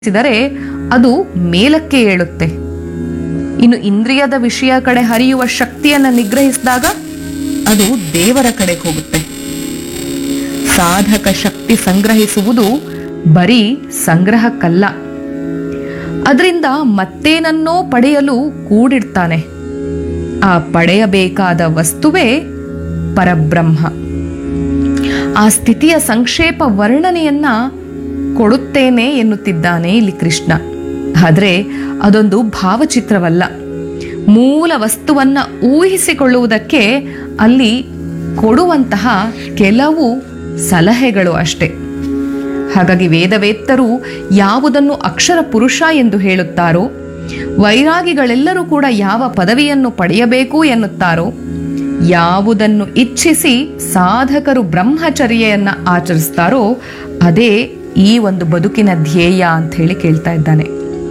ಿದರೆ ಅದು ಮೇಲಕ್ಕೆ ಏಳುತ್ತೆ ಇನ್ನು ಇಂದ್ರಿಯದ ವಿಷಯ ಕಡೆ ಹರಿಯುವ ಶಕ್ತಿಯನ್ನ ನಿಗ್ರಹಿಸಿದಾಗ ಅದು ದೇವರ ಕಡೆ ಹೋಗುತ್ತೆ ಸಾಧಕ ಶಕ್ತಿ ಸಂಗ್ರಹಿಸುವುದು ಬರೀ ಸಂಗ್ರಹಕ್ಕಲ್ಲ ಅದರಿಂದ ಮತ್ತೇನನ್ನೋ ಪಡೆಯಲು ಕೂಡಿಡ್ತಾನೆ ಆ ಪಡೆಯಬೇಕಾದ ವಸ್ತುವೇ ಪರಬ್ರಹ್ಮ ಆ ಸ್ಥಿತಿಯ ಸಂಕ್ಷೇಪ ವರ್ಣನೆಯನ್ನ ಕೊಡುತ್ತೇನೆ ಎನ್ನುತ್ತಿದ್ದಾನೆ ಇಲ್ಲಿ ಕೃಷ್ಣ ಆದರೆ ಅದೊಂದು ಭಾವಚಿತ್ರವಲ್ಲ ಮೂಲ ವಸ್ತುವನ್ನ ಊಹಿಸಿಕೊಳ್ಳುವುದಕ್ಕೆ ಅಲ್ಲಿ ಕೊಡುವಂತಹ ಕೆಲವು ಸಲಹೆಗಳು ಅಷ್ಟೆ ಹಾಗಾಗಿ ವೇದವೇತ್ತರು ಯಾವುದನ್ನು ಅಕ್ಷರ ಪುರುಷ ಎಂದು ಹೇಳುತ್ತಾರೋ ವೈರಾಗಿಗಳೆಲ್ಲರೂ ಕೂಡ ಯಾವ ಪದವಿಯನ್ನು ಪಡೆಯಬೇಕು ಎನ್ನುತ್ತಾರೋ ಯಾವುದನ್ನು ಇಚ್ಛಿಸಿ ಸಾಧಕರು ಬ್ರಹ್ಮಚರ್ಯೆಯನ್ನ ಆಚರಿಸ್ತಾರೋ ಅದೇ ಈ ಒಂದು ಬದುಕಿನ ಧ್ಯೇಯ ಅಂತ ಹೇಳಿ ಕೇಳ್ತಾ ಇದ್ದಾನೆ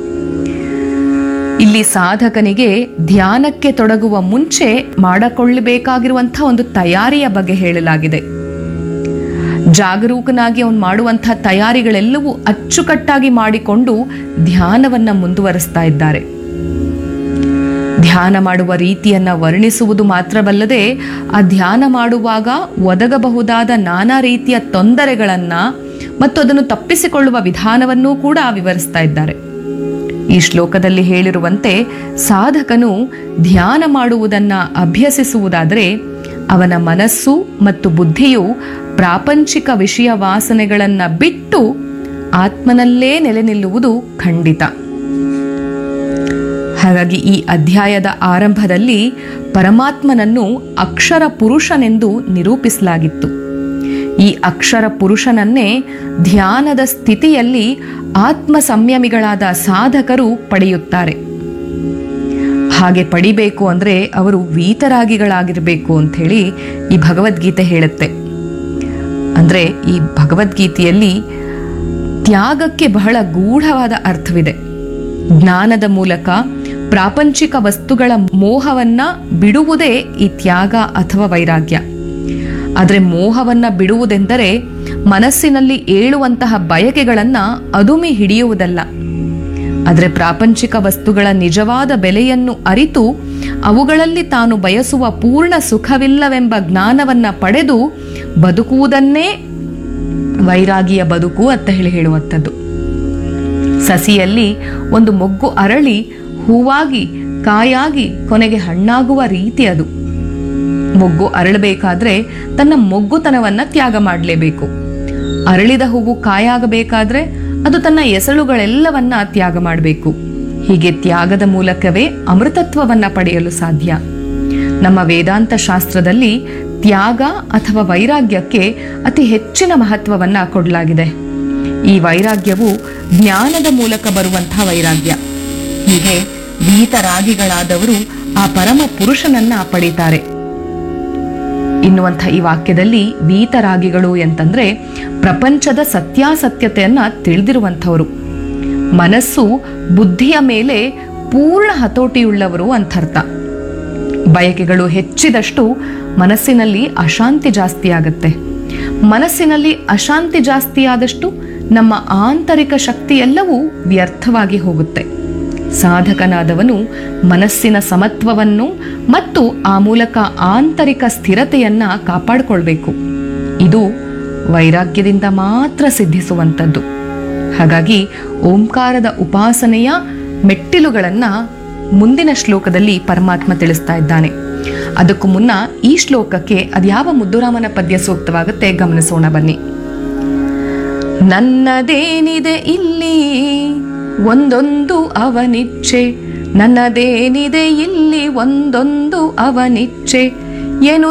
ಇಲ್ಲಿ ಸಾಧಕನಿಗೆ ಧ್ಯಾನಕ್ಕೆ ತೊಡಗುವ ಮುಂಚೆ ಮಾಡಿಕೊಳ್ಳಬೇಕಾಗಿರುವಂತಹ ಒಂದು ತಯಾರಿಯ ಬಗ್ಗೆ ಹೇಳಲಾಗಿದೆ ಜಾಗರೂಕನಾಗಿ ಅವನು ಮಾಡುವಂತಹ ತಯಾರಿಗಳೆಲ್ಲವೂ ಅಚ್ಚುಕಟ್ಟಾಗಿ ಮಾಡಿಕೊಂಡು ಧ್ಯಾನವನ್ನ ಮುಂದುವರಿಸ್ತಾ ಇದ್ದಾರೆ ಧ್ಯಾನ ಮಾಡುವ ರೀತಿಯನ್ನ ವರ್ಣಿಸುವುದು ಮಾತ್ರವಲ್ಲದೆ ಆ ಧ್ಯಾನ ಮಾಡುವಾಗ ಒದಗಬಹುದಾದ ನಾನಾ ರೀತಿಯ ತೊಂದರೆಗಳನ್ನ ಮತ್ತು ಅದನ್ನು ತಪ್ಪಿಸಿಕೊಳ್ಳುವ ವಿಧಾನವನ್ನೂ ಕೂಡ ವಿವರಿಸ್ತಾ ಇದ್ದಾರೆ ಈ ಶ್ಲೋಕದಲ್ಲಿ ಹೇಳಿರುವಂತೆ ಸಾಧಕನು ಧ್ಯಾನ ಮಾಡುವುದನ್ನ ಅಭ್ಯಸಿಸುವುದಾದರೆ ಅವನ ಮನಸ್ಸು ಮತ್ತು ಬುದ್ಧಿಯು ಪ್ರಾಪಂಚಿಕ ವಿಷಯ ವಾಸನೆಗಳನ್ನ ಬಿಟ್ಟು ಆತ್ಮನಲ್ಲೇ ನೆಲೆ ನಿಲ್ಲುವುದು ಖಂಡಿತ ಹಾಗಾಗಿ ಈ ಅಧ್ಯಾಯದ ಆರಂಭದಲ್ಲಿ ಪರಮಾತ್ಮನನ್ನು ಅಕ್ಷರ ಪುರುಷನೆಂದು ನಿರೂಪಿಸಲಾಗಿತ್ತು ಈ ಅಕ್ಷರ ಪುರುಷನನ್ನೇ ಧ್ಯಾನದ ಸ್ಥಿತಿಯಲ್ಲಿ ಆತ್ಮ ಸಂಯಮಿಗಳಾದ ಸಾಧಕರು ಪಡೆಯುತ್ತಾರೆ ಹಾಗೆ ಪಡಿಬೇಕು ಅಂದ್ರೆ ಅವರು ವೀತರಾಗಿಗಳಾಗಿರಬೇಕು ಅಂತ ಹೇಳಿ ಈ ಭಗವದ್ಗೀತೆ ಹೇಳುತ್ತೆ ಅಂದ್ರೆ ಈ ಭಗವದ್ಗೀತೆಯಲ್ಲಿ ತ್ಯಾಗಕ್ಕೆ ಬಹಳ ಗೂಢವಾದ ಅರ್ಥವಿದೆ ಜ್ಞಾನದ ಮೂಲಕ ಪ್ರಾಪಂಚಿಕ ವಸ್ತುಗಳ ಮೋಹವನ್ನ ಬಿಡುವುದೇ ಈ ತ್ಯಾಗ ಅಥವಾ ವೈರಾಗ್ಯ ಆದರೆ ಮೋಹವನ್ನ ಬಿಡುವುದೆಂದರೆ ಮನಸ್ಸಿನಲ್ಲಿ ಏಳುವಂತಹ ಬಯಕೆಗಳನ್ನ ಅದುಮಿ ಹಿಡಿಯುವುದಲ್ಲ ಆದರೆ ಪ್ರಾಪಂಚಿಕ ವಸ್ತುಗಳ ನಿಜವಾದ ಬೆಲೆಯನ್ನು ಅರಿತು ಅವುಗಳಲ್ಲಿ ತಾನು ಬಯಸುವ ಪೂರ್ಣ ಸುಖವಿಲ್ಲವೆಂಬ ಜ್ಞಾನವನ್ನ ಪಡೆದು ಬದುಕುವುದನ್ನೇ ವೈರಾಗಿಯ ಬದುಕು ಅಂತ ಹೇಳಿ ಹೇಳುವಂಥದ್ದು ಸಸಿಯಲ್ಲಿ ಒಂದು ಮೊಗ್ಗು ಅರಳಿ ಹೂವಾಗಿ ಕಾಯಾಗಿ ಕೊನೆಗೆ ಹಣ್ಣಾಗುವ ರೀತಿ ಅದು ಮೊಗ್ಗು ಅರಳಬೇಕಾದ್ರೆ ತನ್ನ ಮೊಗ್ಗುತನವನ್ನ ತ್ಯಾಗ ಮಾಡಲೇಬೇಕು ಅರಳಿದ ಹೂವು ಕಾಯಾಗಬೇಕಾದ್ರೆ ಅದು ತನ್ನ ಎಸಳುಗಳೆಲ್ಲವನ್ನ ತ್ಯಾಗ ಮಾಡಬೇಕು ಹೀಗೆ ತ್ಯಾಗದ ಮೂಲಕವೇ ಅಮೃತತ್ವವನ್ನ ಪಡೆಯಲು ಸಾಧ್ಯ ನಮ್ಮ ವೇದಾಂತ ಶಾಸ್ತ್ರದಲ್ಲಿ ತ್ಯಾಗ ಅಥವಾ ವೈರಾಗ್ಯಕ್ಕೆ ಅತಿ ಹೆಚ್ಚಿನ ಮಹತ್ವವನ್ನ ಕೊಡಲಾಗಿದೆ ಈ ವೈರಾಗ್ಯವು ಜ್ಞಾನದ ಮೂಲಕ ಬರುವಂತಹ ವೈರಾಗ್ಯ ಹೀಗೆ ವೀತರಾಗಿಗಳಾದವರು ಆ ಪರಮ ಪುರುಷನನ್ನ ಪಡೀತಾರೆ ಎನ್ನುವಂಥ ಈ ವಾಕ್ಯದಲ್ಲಿ ವೀತರಾಗಿಗಳು ಎಂತಂದ್ರೆ ಪ್ರಪಂಚದ ಸತ್ಯಾಸತ್ಯತೆಯನ್ನ ತಿಳಿದಿರುವಂಥವರು ಮನಸ್ಸು ಬುದ್ಧಿಯ ಮೇಲೆ ಪೂರ್ಣ ಹತೋಟಿಯುಳ್ಳವರು ಅಂತರ್ಥ ಬಯಕೆಗಳು ಹೆಚ್ಚಿದಷ್ಟು ಮನಸ್ಸಿನಲ್ಲಿ ಅಶಾಂತಿ ಜಾಸ್ತಿ ಆಗುತ್ತೆ ಮನಸ್ಸಿನಲ್ಲಿ ಅಶಾಂತಿ ಜಾಸ್ತಿ ಆದಷ್ಟು ನಮ್ಮ ಆಂತರಿಕ ಶಕ್ತಿ ಎಲ್ಲವೂ ವ್ಯರ್ಥವಾಗಿ ಹೋಗುತ್ತೆ ಸಾಧಕನಾದವನು ಮನಸ್ಸಿನ ಸಮತ್ವವನ್ನು ಮತ್ತು ಆ ಮೂಲಕ ಆಂತರಿಕ ಸ್ಥಿರತೆಯನ್ನ ಕಾಪಾಡಿಕೊಳ್ಬೇಕು ಇದು ವೈರಾಗ್ಯದಿಂದ ಮಾತ್ರ ಸಿದ್ಧಿಸುವಂಥದ್ದು ಹಾಗಾಗಿ ಓಂಕಾರದ ಉಪಾಸನೆಯ ಮೆಟ್ಟಿಲುಗಳನ್ನ ಮುಂದಿನ ಶ್ಲೋಕದಲ್ಲಿ ಪರಮಾತ್ಮ ತಿಳಿಸ್ತಾ ಇದ್ದಾನೆ ಅದಕ್ಕೂ ಮುನ್ನ ಈ ಶ್ಲೋಕಕ್ಕೆ ಅದ್ಯಾವ ಮುದ್ದುರಾಮನ ಪದ್ಯ ಸೂಕ್ತವಾಗುತ್ತೆ ಗಮನಿಸೋಣ ಬನ್ನಿ ನನ್ನದೇನಿದೆ ಇಲ್ಲಿ ಒಂದೊಂದು ಅವನಿಚ್ಛೆ ನನ್ನದೇನಿದೆ ಇಲ್ಲಿ ಒಂದೊಂದು ಅವನಿಚ್ಛೆ ಏನು